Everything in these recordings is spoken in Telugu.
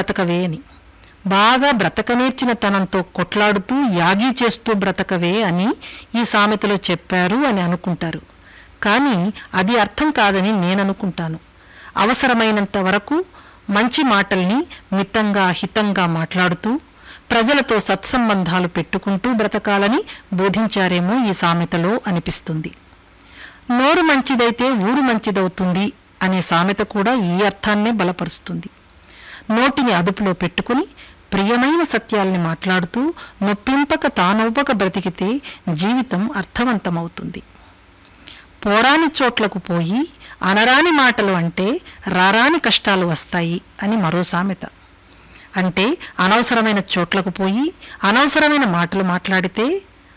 బ్రతకవే అని బాగా బ్రతకనేర్చిన తనంతో కొట్లాడుతూ యాగీ చేస్తూ బ్రతకవే అని ఈ సామెతలో చెప్పారు అని అనుకుంటారు కానీ అది అర్థం కాదని నేననుకుంటాను అవసరమైనంత వరకు మంచి మాటల్ని మితంగా హితంగా మాట్లాడుతూ ప్రజలతో సత్సంబంధాలు పెట్టుకుంటూ బ్రతకాలని బోధించారేమో ఈ సామెతలో అనిపిస్తుంది నోరు మంచిదైతే ఊరు మంచిదవుతుంది అనే సామెత కూడా ఈ అర్థాన్నే బలపరుస్తుంది నోటిని అదుపులో పెట్టుకుని ప్రియమైన సత్యాల్ని మాట్లాడుతూ నొప్పింపక తానొవ్వక బ్రతికితే జీవితం అర్థవంతమవుతుంది పోరాని చోట్లకు పోయి అనరాని మాటలు అంటే రారాని కష్టాలు వస్తాయి అని మరో సామెత అంటే అనవసరమైన చోట్లకు పోయి అనవసరమైన మాటలు మాట్లాడితే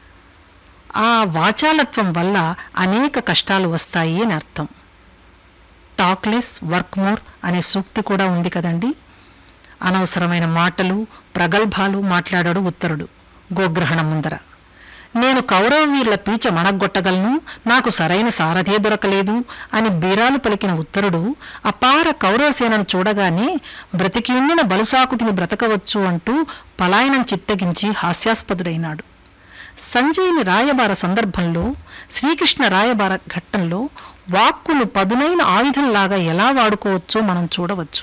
ఆ వాచాలత్వం వల్ల అనేక కష్టాలు వస్తాయి అని అర్థం టాక్లెస్ వర్క్ మోర్ అనే సూక్తి కూడా ఉంది కదండి అనవసరమైన మాటలు ప్రగల్భాలు మాట్లాడాడు ఉత్తరుడు గోగ్రహణం ముందర నేను కౌరవ వీర్ల పీచ మణగ్గొట్టగలను నాకు సరైన సారథే దొరకలేదు అని బీరాలు పలికిన ఉత్తరుడు అపార కౌరవసేనను చూడగానే బ్రతికియుండిన బలుసాకుతిని బ్రతకవచ్చు అంటూ పలాయనం చిత్తగించి హాస్యాస్పదుడైనాడు సంజయుని రాయబార సందర్భంలో శ్రీకృష్ణ రాయబార ఘట్టంలో వాక్కును పదునైన ఆయుధంలాగా ఎలా వాడుకోవచ్చో మనం చూడవచ్చు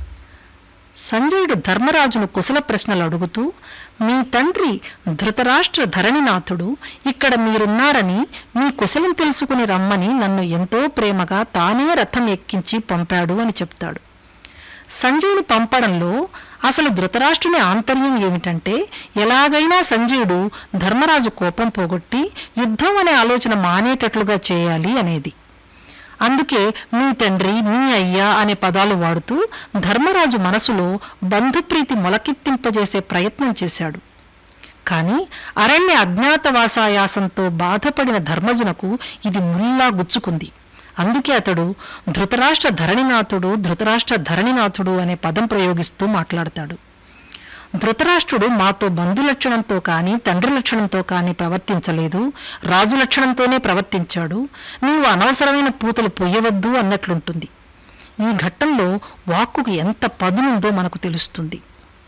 సంజయుడు ధర్మరాజును కుశల ప్రశ్నలు అడుగుతూ మీ తండ్రి ధృతరాష్ట్ర ధరణినాథుడు ఇక్కడ మీరున్నారని మీ కుశలం తెలుసుకుని రమ్మని నన్ను ఎంతో ప్రేమగా తానే రథం ఎక్కించి పంపాడు అని చెప్తాడు సంజయుని పంపడంలో అసలు ధృతరాష్ట్రుని ఆంతర్యం ఏమిటంటే ఎలాగైనా సంజయుడు ధర్మరాజు కోపం పోగొట్టి యుద్ధం అనే ఆలోచన మానేటట్లుగా చేయాలి అనేది అందుకే మీ తండ్రి మీ అయ్యా అనే పదాలు వాడుతూ ధర్మరాజు మనసులో బంధుప్రీతి మొలకెత్తింపజేసే ప్రయత్నం చేశాడు కాని అరణ్య అజ్ఞాతవాసాయాసంతో బాధపడిన ధర్మజునకు ఇది ముల్లా గుచ్చుకుంది అందుకే అతడు ధృతరాష్ట్ర ధరణినాథుడు ధృతరాష్ట్ర ధరణినాథుడు అనే పదం ప్రయోగిస్తూ మాట్లాడతాడు ధృతరాష్ట్రుడు మాతో బంధు లక్షణంతో కానీ తండ్రి లక్షణంతో కానీ ప్రవర్తించలేదు రాజు లక్షణంతోనే ప్రవర్తించాడు నీవు అనవసరమైన పూతలు పొయ్యవద్దు అన్నట్లుంటుంది ఈ ఘట్టంలో వాక్కుకు ఎంత పదునుందో మనకు తెలుస్తుంది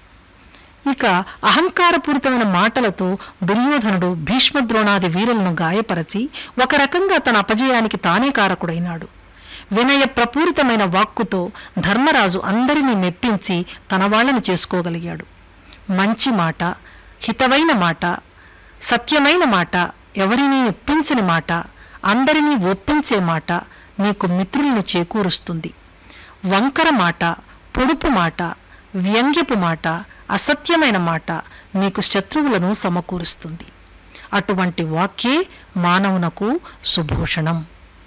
ఇక అహంకారపూరితమైన మాటలతో దుర్యోధనుడు భీష్మద్రోణాది వీరులను గాయపరచి ఒక రకంగా తన అపజయానికి తానే కారకుడైనాడు వినయ ప్రపూరితమైన వాక్కుతో ధర్మరాజు అందరినీ మెప్పించి తన వాళ్ళని చేసుకోగలిగాడు మంచి మాట హితవైన మాట సత్యమైన మాట ఎవరినీ ఒప్పించని మాట అందరినీ ఒప్పించే మాట నీకు మిత్రులను చేకూరుస్తుంది వంకర మాట పొడుపు మాట వ్యంగ్యపు మాట అసత్యమైన మాట నీకు శత్రువులను సమకూరుస్తుంది అటువంటి వాక్యే మానవునకు సుభూషణం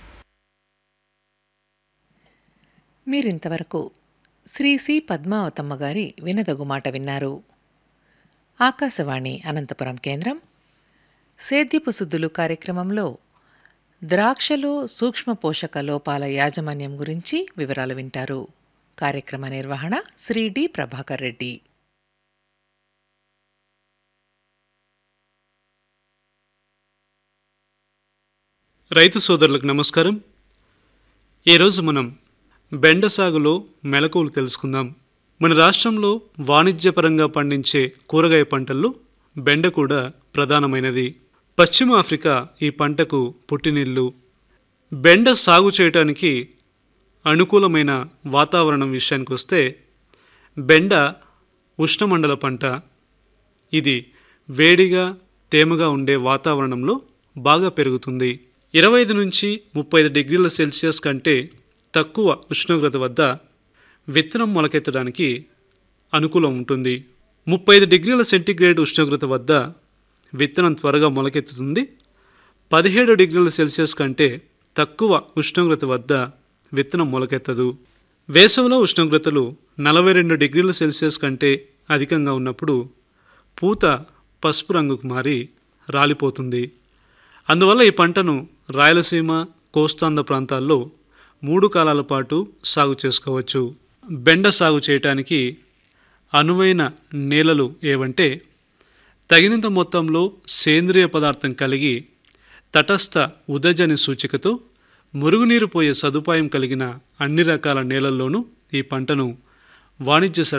మీరింతవరకు శ్రీ సి పద్మావతమ్మ గారి వినదగు మాట విన్నారు ఆకాశవాణి అనంతపురం కేంద్రం సేద్యపు సుద్దులు కార్యక్రమంలో ద్రాక్షలో సూక్ష్మ పోషక లోపాల యాజమాన్యం గురించి వివరాలు వింటారు కార్యక్రమ నిర్వహణ శ్రీ డి ప్రభాకర్ రెడ్డి రైతు సోదరులకు నమస్కారం ఈరోజు మనం బెండ సాగులో మెలకువలు తెలుసుకుందాం మన రాష్ట్రంలో వాణిజ్యపరంగా పండించే కూరగాయ పంటల్లో బెండ కూడా ప్రధానమైనది పశ్చిమ ఆఫ్రికా ఈ పంటకు పుట్టినిల్లు బెండ సాగు చేయటానికి అనుకూలమైన వాతావరణం విషయానికి వస్తే బెండ ఉష్ణమండల పంట ఇది వేడిగా తేమగా ఉండే వాతావరణంలో బాగా పెరుగుతుంది ఇరవై ఐదు నుంచి ముప్పై ఐదు డిగ్రీల సెల్సియస్ కంటే తక్కువ ఉష్ణోగ్రత వద్ద విత్తనం మొలకెత్తడానికి అనుకూలం ఉంటుంది ముప్పై ఐదు డిగ్రీల సెంటీగ్రేడ్ ఉష్ణోగ్రత వద్ద విత్తనం త్వరగా మొలకెత్తుతుంది పదిహేడు డిగ్రీల సెల్సియస్ కంటే తక్కువ ఉష్ణోగ్రత వద్ద విత్తనం మొలకెత్తదు వేసవిలో ఉష్ణోగ్రతలు నలభై రెండు డిగ్రీల సెల్సియస్ కంటే అధికంగా ఉన్నప్పుడు పూత పసుపు రంగుకు మారి రాలిపోతుంది అందువల్ల ఈ పంటను రాయలసీమ కోస్తాంధ్ర ప్రాంతాల్లో మూడు కాలాల పాటు సాగు చేసుకోవచ్చు బెండ సాగు చేయటానికి అనువైన నేలలు ఏవంటే తగినంత మొత్తంలో సేంద్రియ పదార్థం కలిగి తటస్థ ఉదజని సూచికతో మురుగునీరు పోయే సదుపాయం కలిగిన అన్ని రకాల నేలల్లోనూ ఈ పంటను వాణిజ్య